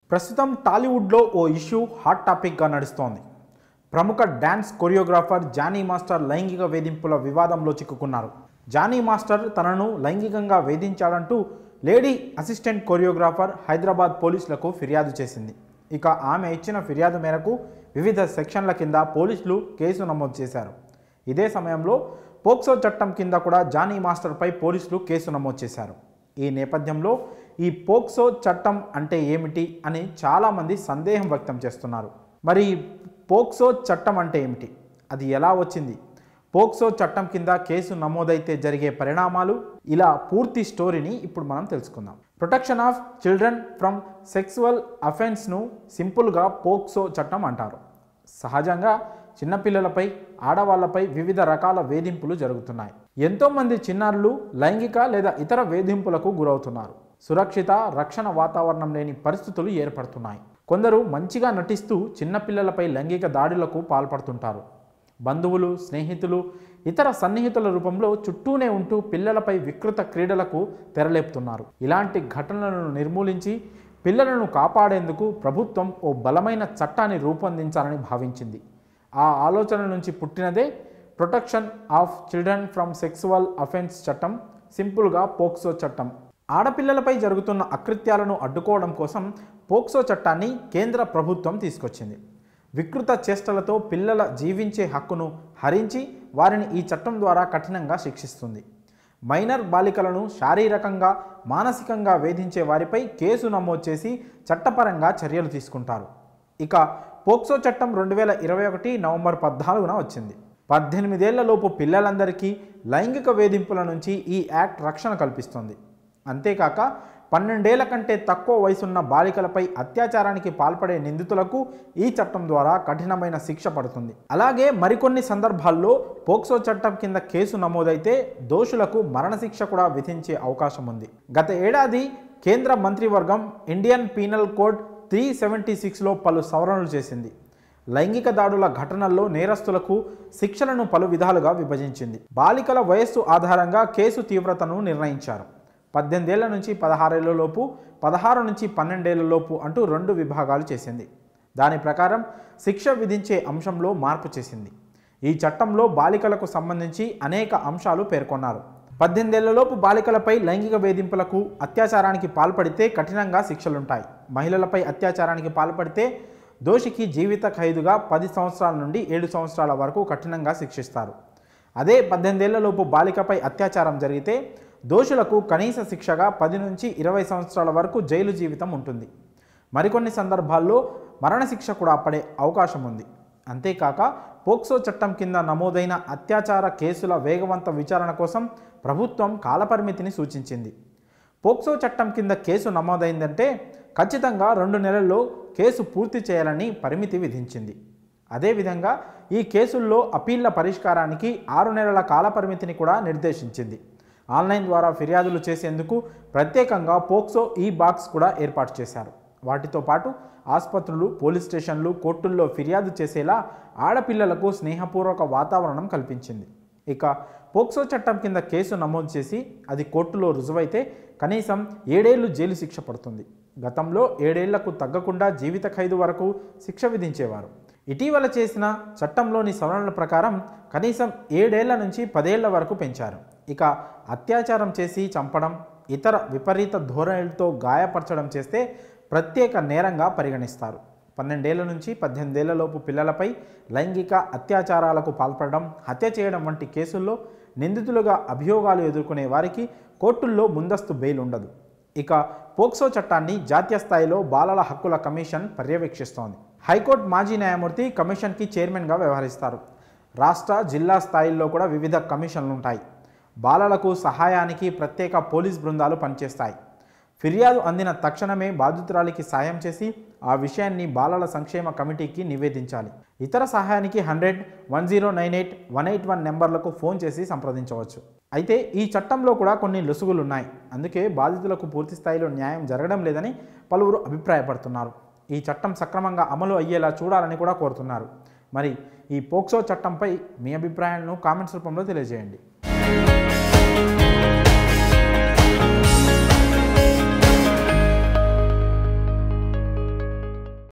ప్రస్తుతం టాలీవుడ్లో ఓ issue hot టాపిక్గా నడుస్తోంది ప్రముఖ డ్యాన్స్ కొరియోగ్రాఫర్ జానీ మాస్టర్ లైంగిక వేధింపుల వివాదంలో చిక్కుకున్నారు జానీ మాస్టర్ తనను లైంగికంగా వేధించాడంటూ లేడీ అసిస్టెంట్ కొరియోగ్రాఫర్ హైదరాబాద్ పోలీసులకు ఫిర్యాదు చేసింది ఇక ఆమె ఇచ్చిన ఫిర్యాదు మేరకు వివిధ సెక్షన్ల కింద పోలీసులు కేసు నమోదు చేశారు ఇదే సమయంలో పోక్సో చట్టం కింద కూడా జానీ మాస్టర్పై పోలీసులు కేసు నమోదు చేశారు ఈ నేపథ్యంలో ఈ పోక్సో చట్టం అంటే ఏమిటి అని చాలామంది సందేహం వ్యక్తం చేస్తున్నారు మరి పోక్సో చట్టం అంటే ఏమిటి అది ఎలా వచ్చింది పోక్సో చట్టం కింద కేసు నమోదైతే జరిగే పరిణామాలు ఇలా పూర్తి స్టోరీని ఇప్పుడు మనం తెలుసుకుందాం protection of children from sexual అఫెన్స్ను సింపుల్గా పోక్సో చట్టం అంటారు సహజంగా చిన్నపిల్లలపై ఆడవాళ్లపై వివిధ రకాల వేధింపులు జరుగుతున్నాయి ఎంతోమంది చిన్నారులు లైంగిక లేదా ఇతర వేధింపులకు గురవుతున్నారు సురక్షిత రక్షణ వాతావరణం లేని పరిస్థితులు ఏర్పడుతున్నాయి కొందరు మంచిగా నటిస్తూ చిన్నపిల్లలపై లైంగిక దాడులకు పాల్పడుతుంటారు బంధువులు స్నేహితులు ఇతర సన్నిహితుల రూపంలో చుట్టూనే ఉంటూ పిల్లలపై వికృత క్రీడలకు తెరలేపుతున్నారు ఇలాంటి ఘటనలను నిర్మూలించి పిల్లలను కాపాడేందుకు ప్రభుత్వం ఓ బలమైన చట్టాన్ని రూపొందించాలని భావించింది ఆ ఆలోచన నుంచి పుట్టినదే protection of children from sexual offence చట్టం సింపుల్గా పోక్సో చట్టం ఆడపిల్లలపై జరుగుతున్న అకృత్యాలను అడ్డుకోవడం కోసం పోక్సో చట్టాన్ని కేంద్ర ప్రభుత్వం తీసుకొచ్చింది వికృత చేష్టలతో పిల్లల జీవించే హక్కును హరించి వారిని ఈ చట్టం ద్వారా కఠినంగా శిక్షిస్తుంది మైనర్ బాలికలను శారీరకంగా మానసికంగా వేధించే వారిపై కేసు నమోదు చేసి చట్టపరంగా చర్యలు తీసుకుంటారు ఇక పోక్సో చట్టం రెండు వేల ఇరవై ఒకటి నవంబర్ పద్నాలుగున వచ్చింది పద్దెనిమిదేళ్లలోపు పిల్లలందరికీ లైంగిక వేధింపుల నుంచి ఈ యాక్ట్ రక్షణ కల్పిస్తుంది అంతేకాక పన్నెండేళ్ల కంటే తక్కువ వయసున్న బాలికలపై అత్యాచారానికి పాల్పడే నిందితులకు ఈ చట్టం ద్వారా కఠినమైన శిక్ష పడుతుంది అలాగే మరికొన్ని సందర్భాల్లో పోక్సో చట్టం కింద కేసు నమోదైతే దోషులకు మరణశిక్ష కూడా విధించే అవకాశం ఉంది గత ఏడాది కేంద్ర మంత్రివర్గం Indian penal code three seventy సిక్స్లో పలు సవరణలు చేసింది లైంగిక దాడుల ఘటనల్లో నేరస్తులకు శిక్షలను పలు విధాలుగా విభజించింది బాలికల వయస్సు ఆధారంగా కేసు తీవ్రతను నిర్ణయించారు పద్దెనిమిదేళ్ల నుంచి పదహారేళ్లలోపు పదహారు నుంచి పన్నెండేళ్లలోపు అంటూ రెండు విభాగాలు చేసింది దాని ప్రకారం శిక్ష విధించే అంశంలో మార్పు చేసింది ఈ చట్టంలో బాలికలకు సంబంధించి అనేక అంశాలు పేర్కొన్నారు పద్దెనిమిదేళ్లలోపు బాలికలపై లైంగిక వేధింపులకు అత్యాచారానికి పాల్పడితే కఠినంగా శిక్షలుంటాయి మహిళలపై అత్యాచారానికి పాల్పడితే దోషికి జీవిత ఖైదుగా పది సంవత్సరాల నుండి ఏడు సంవత్సరాల వరకు కఠినంగా శిక్షిస్తారు అదే పద్దెనిమిదేళ్లలోపు బాలికపై అత్యాచారం జరిగితే దోషులకు కనీస శిక్షగా పది నుంచి ఇరవై సంవత్సరాల వరకు జైలు జీవితం ఉంటుంది మరికొన్ని సందర్భాల్లో మరణశిక్ష కూడా పడే అవకాశం ఉంది అంతేకాక పోక్సో చట్టం కింద నమోదైన అత్యాచార కేసుల వేగవంత విచారణ కోసం ప్రభుత్వం కాలపరిమితిని సూచించింది పోక్సో చట్టం కింద కేసు నమోదైందంటే ఖచ్చితంగా రెండు నెలల్లో కేసు పూర్తి చేయాలని పరిమితి విధించింది అదేవిధంగా ఈ కేసుల్లో అప్పీళ్ల పరిష్కారానికి ఆరు నెలల కాలపరిమితిని కూడా నిర్దేశించింది ఆన్లైన్ ద్వారా ఫిర్యాదులు చేసేందుకు ప్రత్యేకంగా పోక్సో ఈ బాక్స్ కూడా ఏర్పాటు చేశారు వాటితో పాటు ఆసుపత్రులు పోలీస్ స్టేషన్లు కోర్టుల్లో ఫిర్యాదు చేసేలా ఆడపిల్లలకు స్నేహపూర్వక వాతావరణం కల్పించింది ఇక పోక్సో చట్టం కింద కేసు నమోదు చేసి అది కోర్టులో రుజువైతే కనీసం ఏడేళ్లు జైలు శిక్ష పడుతుంది గతంలో ఏడేళ్లకు తగ్గకుండా జీవిత ఖైదు వరకు శిక్ష విధించేవారు ఇటీవల చేసిన చట్టంలోని సవరణల ప్రకారం కనీసం ఏడేళ్ల నుంచి పదేళ్ల వరకు పెంచారు ఇక అత్యాచారం చేసి చంపడం ఇతర విపరీత ధోరణులతో గాయపరచడం చేస్తే ప్రత్యేక నేరంగా పరిగణిస్తారు పన్నెండేళ్ల నుంచి పద్దెనిమిదేళ్లలోపు పిల్లలపై లైంగిక అత్యాచారాలకు పాల్పడడం హత్య చేయడం వంటి కేసుల్లో నిందితులుగా అభియోగాలు ఎదుర్కొనే వారికి కోర్టుల్లో ముందస్తు బెయిల్ ఉండదు ఇక పోక్సో చట్టాన్ని జాతీయ స్థాయిలో బాలల హక్కుల కమిషన్ పర్యవేక్షిస్తోంది హైకోర్టు మాజీ న్యాయమూర్తి కమిషన్కి చైర్మన్గా వ్యవహరిస్తారు రాష్ట్ర జిల్లా స్థాయిల్లో కూడా వివిధ కమిషన్లు ఉంటాయి బాలలకు సహాయానికి ప్రత్యేక పోలీస్ బృందాలు పనిచేస్తాయి ఫిర్యాదు అందిన తక్షణమే బాధితురాలికి సాయం చేసి ఆ విషయాన్ని బాలల సంక్షేమ కమిటీకి నివేదించాలి ఇతర సహాయానికి hundred one zero nine eight one eight one నెంబర్లకు ఫోన్ చేసి సంప్రదించవచ్చు అయితే ఈ చట్టంలో కూడా కొన్ని లొసుగులు ఉన్నాయి అందుకే బాధితులకు పూర్తి స్థాయిలో న్యాయం జరగడం లేదని పలువురు అభిప్రాయపడుతున్నారు ఈ చట్టం సక్రమంగా అమలు అయ్యేలా చూడాలని కూడా కోరుతున్నారు మరి ఈ పోక్సో చట్టంపై మీ అభిప్రాయాలను కామెంట్స్ రూపంలో తెలియజేయండి